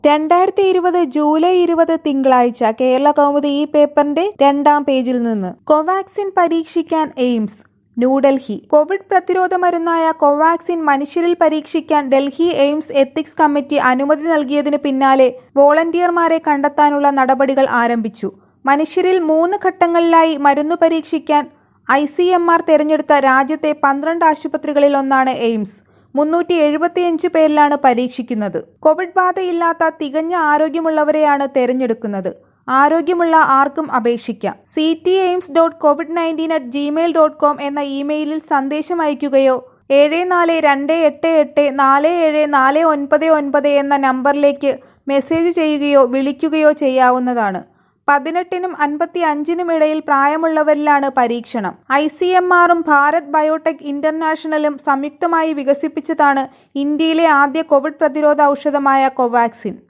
രണ്ടായിരത്തി ഇരുപത് ജൂലൈ ഇരുപത് തിങ്കളാഴ്ച കേരള കൗമുദി ഈ പേപ്പറിന്റെ രണ്ടാം പേജിൽ നിന്ന് കോവാക്സിൻ പരീക്ഷിക്കാൻ എയിംസ് ന്യൂഡൽഹി കോവിഡ് പ്രതിരോധ മരുന്നായ കോവാക്സിൻ മനുഷ്യരിൽ പരീക്ഷിക്കാൻ ഡൽഹി എയിംസ് എത്തിക്സ് കമ്മിറ്റി അനുമതി നൽകിയതിനു പിന്നാലെ വോളണ്ടിയർമാരെ കണ്ടെത്താനുള്ള നടപടികൾ ആരംഭിച്ചു മനുഷ്യരിൽ മൂന്ന് ഘട്ടങ്ങളിലായി മരുന്ന് പരീക്ഷിക്കാൻ ഐ സി എം ആർ തെരഞ്ഞെടുത്ത രാജ്യത്തെ പന്ത്രണ്ട് ആശുപത്രികളിൽ ഒന്നാണ് എയിംസ് മുന്നൂറ്റി എഴുപത്തിയഞ്ച് പേരിലാണ് പരീക്ഷിക്കുന്നത് കോവിഡ് ബാധയില്ലാത്ത തികഞ്ഞ ആരോഗ്യമുള്ളവരെയാണ് തെരഞ്ഞെടുക്കുന്നത് ആരോഗ്യമുള്ള ആർക്കും അപേക്ഷിക്കാം C T AIIMS dot covid nineteen at Gmail dot com എന്ന ഇമെയിലിൽ സന്ദേശം അയയ്ക്കുകയോ ഏഴ് നാല് രണ്ട് എട്ട് എട്ട് നാല് ഏഴ് നാല് ഒൻപത് ഒൻപത് എന്ന നമ്പറിലേക്ക് മെസ്സേജ് ചെയ്യുകയോ വിളിക്കുകയോ ചെയ്യാവുന്നതാണ് പതിനെട്ടിനും അൻപത്തി അഞ്ചിനും ഇടയിൽ പ്രായമുള്ളവരിലാണ് പരീക്ഷണം ഐ സി എം ആറും ഭാരത് ബയോടെക് ഇന്റർനാഷണലും സംയുക്തമായി വികസിപ്പിച്ചതാണ് ഇന്ത്യയിലെ ആദ്യ കോവിഡ് പ്രതിരോധ ഔഷധമായ കോവാക്സിൻ